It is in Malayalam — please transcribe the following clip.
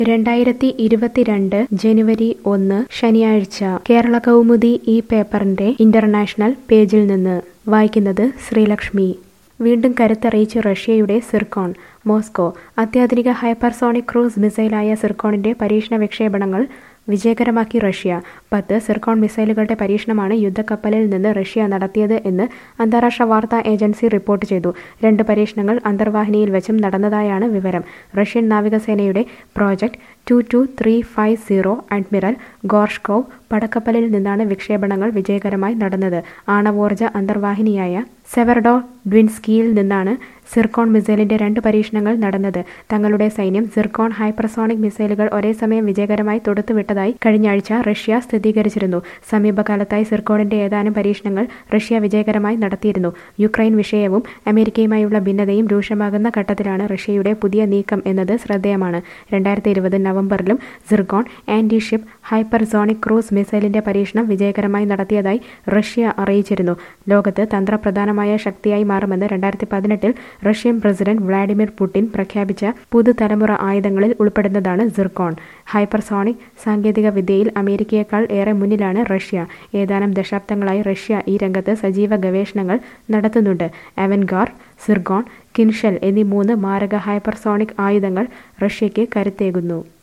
രണ്ടായിരത്തി ഇരുപത്തിരണ്ട് ജനുവരി ഒന്ന് ശനിയാഴ്ച കേരള കൗമുദി ഈ പേപ്പറിന്റെ ഇന്റർനാഷണൽ പേജിൽ നിന്ന് വായിക്കുന്നത് ശ്രീലക്ഷ്മി വീണ്ടും കരുത്തറിയിച്ച് റഷ്യയുടെ സിർക്കോൺ മോസ്കോ അത്യാധുനിക ഹൈപ്പർസോണിക് ക്രൂസ് മിസൈലായ സിർക്കോണിന്റെ പരീക്ഷണ വിക്ഷേപണങ്ങൾ വിജയകരമാക്കി റഷ്യ പത്ത് സിർക്കോൺ മിസൈലുകളുടെ പരീക്ഷണമാണ് യുദ്ധക്കപ്പലിൽ നിന്ന് റഷ്യ നടത്തിയത് എന്ന് അന്താരാഷ്ട്ര വാർത്താ ഏജൻസി റിപ്പോർട്ട് ചെയ്തു രണ്ട് പരീക്ഷണങ്ങൾ അന്തർവാഹിനിയിൽ വെച്ചും നടന്നതായാണ് വിവരം റഷ്യൻ നാവികസേനയുടെ project two two three five zero admiral Gorshkov പടക്കപ്പലിൽ നിന്നാണ് വിക്ഷേപണങ്ങൾ വിജയകരമായി നടന്നത് ആണവോർജ അന്തർവാഹിനിയായ സെവർഡോ ഡ്വിൻസ്കിയിൽ നിന്നാണ് സിർക്കോൺ മിസൈലിന്റെ രണ്ട് പരീക്ഷണങ്ങൾ നടന്നത് തങ്ങളുടെ സൈന്യം സിർക്കോൺ ഹൈപ്പർസോണിക് മിസൈലുകൾ ഒരേ സമയം വിജയകരമായി തൊടുത്തുവിട്ടതായി കഴിഞ്ഞ ആഴ്ച റഷ്യ സ്ഥിരീകരിച്ചിരുന്നു സമീപകാലത്തായി സിർക്കോണിന്റെ ഏതാനും പരീക്ഷണങ്ങൾ റഷ്യ വിജയകരമായി നടത്തിയിരുന്നു യുക്രൈൻ വിഷയവും അമേരിക്കയുമായുള്ള ഭിന്നതയും രൂക്ഷമാകുന്ന ഘട്ടത്തിലാണ് റഷ്യയുടെ പുതിയ നീക്കം എന്നത് ശ്രദ്ധേയമാണ് രണ്ടായിരത്തി ഇരുപത് നവംബറിലും Zircon anti ship hypersonic cruise മിസൈലിന്റെ പരീക്ഷണം വിജയകരമായി നടത്തിയതായി റഷ്യ അറിയിച്ചിരുന്നു ലോകത്ത് തന്ത്രപ്രധാനമായ ശക്തിയായി മാറുമെന്ന് രണ്ടായിരത്തി പതിനെട്ടിൽ റഷ്യൻ പ്രസിഡന്റ് വ്ളാഡിമിർ പുടിൻ പ്രഖ്യാപിച്ച പുതുതലമുറ ആയുധങ്ങളിൽ ഉൾപ്പെടുന്നതാണ് സിർക്കോൺ ഹൈപ്പർസോണിക് സാങ്കേതിക വിദ്യയിൽ അമേരിക്കയേക്കാൾ ഏറെ മുന്നിലാണ് റഷ്യ ഏതാനും ദശാബ്ദങ്ങളായി റഷ്യ ഈ രംഗത്ത് സജീവ ഗവേഷണങ്ങൾ നടത്തുന്നുണ്ട് അവൻഗാർ സിർഗോൺ കിൻഷൽ എന്നീ മൂന്ന് മാരക ഹൈപ്പർസോണിക് ആയുധങ്ങൾ റഷ്യയ്ക്ക് കരുത്തേകുന്നു